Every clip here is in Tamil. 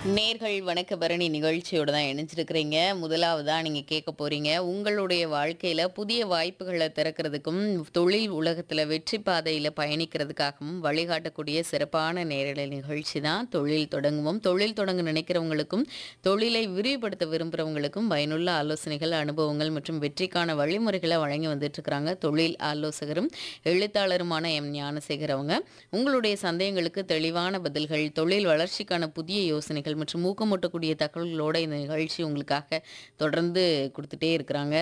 நேர்கள் வணக்க பரணி நிகழ்ச்சியோட தான் இணைஞ்சிருக்கிறீங்க முதலாவதா நீங்க கேட்க போறீங்க உங்களுடைய வாழ்க்கையில புதிய வாய்ப்புகளை திறக்கிறதுக்கும் தொழில் உலகத்துல வெற்றி பாதையில பயணிக்கிறதுக்காகவும் வழிகாட்டக்கூடிய சிறப்பான நேரலை நிகழ்ச்சி தான் தொழில் தொடங்குவோம் தொழில் தொடங்க நினைக்கிறவங்களுக்கும் தொழிலை விரிவுபடுத்த விரும்புகிறவங்களுக்கும் பயனுள்ள ஆலோசனைகள் அனுபவங்கள் மற்றும் வெற்றிக்கான வழிமுறைகளை வழங்கி வந்துட்டு இருக்கிறாங்க தொழில் ஆலோசகரும் எழுத்தாளருமான எம் ஞானசேகர் அவங்க உங்களுடைய சந்தேகங்களுக்கு தெளிவான பதில்கள் தொழில் வளர்ச்சிக்கான புதிய யோசனைகள் மற்றும் ஊக்கமூட்டக்கூடிய தகவல்களோட இந்த நிகழ்ச்சி உங்களுக்காக தொடர்ந்து கொடுத்துட்டே இருக்கிறாங்க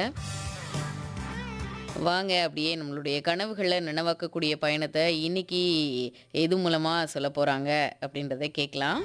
வாங்க அப்படியே நம்மளுடைய கனவுகளை நினைவாக்கக்கூடிய பயணத்தை இன்னைக்கு எது மூலமா சொல்ல போறாங்க அப்படின்றத கேட்கலாம்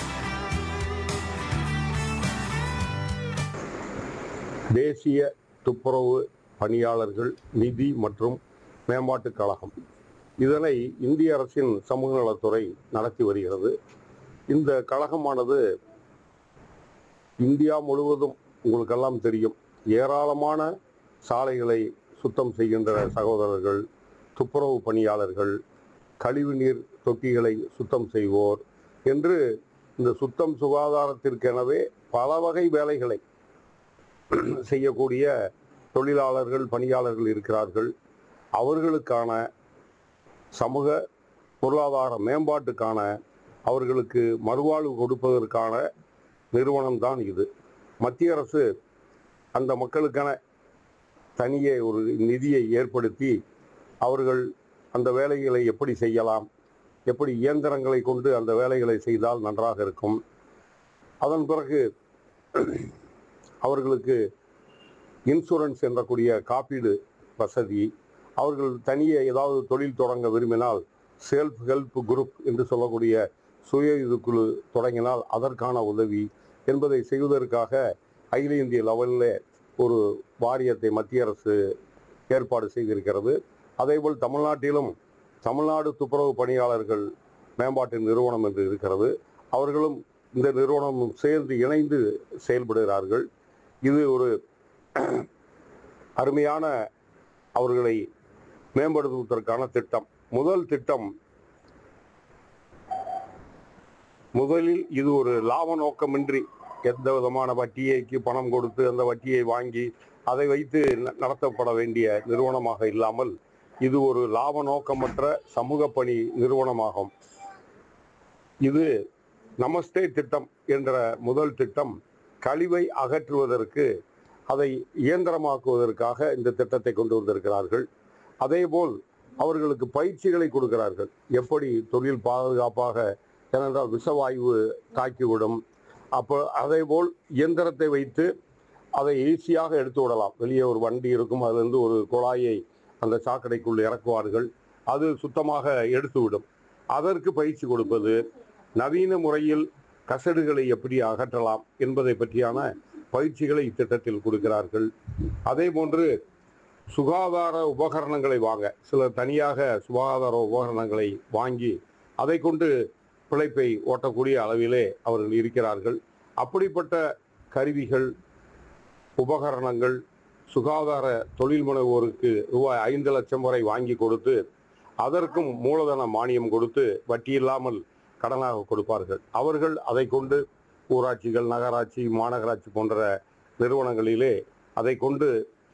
தேசிய துப்புரவு பணியாளர்கள் நிதி மற்றும் மேம்பாட்டுக் கழகம் இதனை இந்திய அரசின் சமூக நலத்துறை நடத்தி வருகிறது இந்த கழகமானது இந்தியா முழுவதும் உங்களுக்கெல்லாம் தெரியும் ஏராளமான சாலைகளை சுத்தம் செய்கின்ற சகோதரர்கள் துப்புரவு பணியாளர்கள் கழிவுநீர் தொட்டிகளை சுத்தம் செய்வோர் என்று இந்த சுத்தம் சுகாதாரத்திற்கெனவே பல வகை வேலைகளை செய்யக்கூடிய தொழிலாளர்கள் பணியாளர்கள் இருக்கிறார்கள் அவர்களுக்கான சமூக பொருளாதார மேம்பாட்டுக்கான அவர்களுக்கு மறுவாழ்வு கொடுப்பதற்கான நிறுவனம் தான் இது மத்திய அரசு அந்த மக்களுக்கான தனியே ஒரு நிதியை ஏற்படுத்தி அவர்கள் அந்த வேலைகளை எப்படி செய்யலாம் எப்படி இயந்திரங்களை கொண்டு அந்த வேலைகளை செய்தால் நன்றாக இருக்கும் அதன் பிறகு அவர்களுக்கு இன்சூரன்ஸ் என்றக்கூடிய காப்பீடு வசதி அவர்கள் தனியே ஏதாவது தொழில் தொடங்க விரும்பினால் செல்ஃப் ஹெல்ப் குரூப் என்று சொல்லக்கூடிய சுய இதுக்குழு தொடங்கினால் அதற்கான உதவி என்பதை செய்வதற்காக அகில இந்திய லெவலில் ஒரு வாரியத்தை மத்திய அரசு ஏற்பாடு செய்திருக்கிறது அதேபோல் தமிழ்நாட்டிலும் தமிழ்நாடு துப்புரவு பணியாளர்கள் மேம்பாட்டு நிறுவனம் என்று இருக்கிறது அவர்களும் இந்த நிறுவனமும் சேர்ந்து இணைந்து செயல்படுகிறார்கள் இது ஒரு அருமையான அவர்களை மேம்படுத்துவதற்கான திட்டம் முதல் திட்டம் முதலில் இது ஒரு லாப நோக்கமின்றி எந்த விதமான வட்டியைக்கு பணம் கொடுத்து அந்த வட்டியை வாங்கி அதை வைத்து ந- நடத்தப்பட வேண்டிய நிறுவனமாக இல்லாமல் இது ஒரு லாப நோக்கமற்ற சமூக பணி நிறுவனமாகும் இது நமஸ்தே திட்டம் என்ற முதல் திட்டம் கழிவை அகற்றுவதற்கு அதை இயந்திரமாக்குவதற்காக இந்த திட்டத்தை கொண்டு வந்திருக்கிறார்கள் அதேபோல் அவர்களுக்கு பயிற்சிகளை கொடுக்கிறார்கள் எப்படி தொழில் பாதுகாப்பாக ஏனென்றால் விஷவாயு தாக்கிவிடும் அப்போ அதேபோல் இயந்திரத்தை வைத்து அதை ஈஸியாக எடுத்து விடலாம் வெளியே ஒரு வண்டி இருக்கும் அதிலிருந்து ஒரு குழாயை அந்த சாக்கடைக்குள் இறக்குவார்கள் அது சுத்தமாக எடுத்துவிடும் அதற்கு பயிற்சி கொடுப்பது நவீன முறையில் கசடுகளை எப்படி அகற்றலாம் என்பதை பற்றியான பயிற்சிகளை இத்திட்டத்தில் கொடுக்கிறார்கள் அதே போன்று சுகாதார உபகரணங்களை வாங்க சிலர் தனியாக சுகாதார உபகரணங்களை வாங்கி அதை கொண்டு பிழைப்பை ஓட்டக்கூடிய அளவிலே அவர்கள் இருக்கிறார்கள் அப்படிப்பட்ட கருவிகள் உபகரணங்கள் சுகாதார தொழில் முனைவோருக்கு ரூபாய் ஐந்து லட்சம் வரை வாங்கி கொடுத்து அதற்கும் மூலதன மானியம் கொடுத்து வட்டி இல்லாமல் கடனாக கொடுப்பார்கள் அவர்கள் அதை கொண்டு ஊராட்சிகள் நகராட்சி மாநகராட்சி போன்ற நிறுவனங்களிலே அதை கொண்டு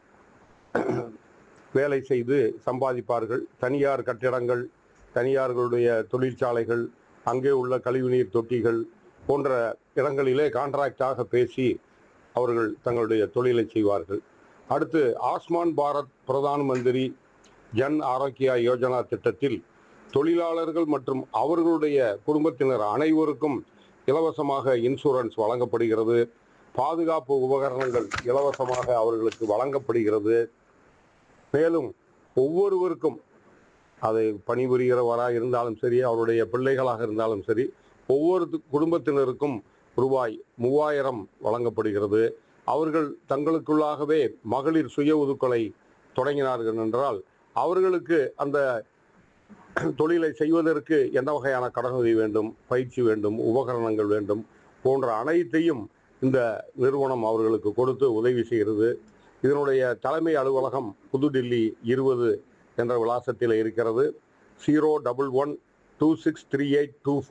வேலை செய்து சம்பாதிப்பார்கள் தனியார் கட்டிடங்கள் தனியார்களுடைய தொழிற்சாலைகள் அங்கே உள்ள கழிவுநீர் தொட்டிகள் போன்ற இடங்களிலே கான்ட்ராக்டாக பேசி அவர்கள் தங்களுடைய தொழிலை செய்வார்கள் அடுத்து ஆஸ்மான் பாரத் பிரதான் மந்திரி ஜன் ஆரோக்கியா யோஜனா திட்டத்தில் தொழிலாளர்கள் மற்றும் அவர்களுடைய குடும்பத்தினர் அனைவருக்கும் இலவசமாக இன்சூரன்ஸ் வழங்கப்படுகிறது பாதுகாப்பு உபகரணங்கள் இலவசமாக அவர்களுக்கு வழங்கப்படுகிறது மேலும் ஒவ்வொருவருக்கும் அதை பணிபுரிகிறவராக இருந்தாலும் சரி அவருடைய பிள்ளைகளாக இருந்தாலும் சரி ஒவ்வொரு து- குடும்பத்தினருக்கும் ரூபாய் மூவாயிரம் வழங்கப்படுகிறது அவர்கள் தங்களுக்குள்ளாகவே மகளிர் சுய ஒதுக்கலை தொடங்கினார்கள் என்றால் அவர்களுக்கு அந்த தொழிலை செய்வதற்கு என்ன வகையான கடனுதவி வேண்டும் பயிற்சி வேண்டும் உபகரணங்கள் வேண்டும் போன்ற அனைத்தையும் இந்த நிறுவனம் அவர்களுக்கு கொடுத்து உதவி செய்கிறது இதனுடைய தலைமை அலுவலகம் புதுடில்லி இருபது என்ற விலாசத்தில் இருக்கிறது zero double one two six three eight two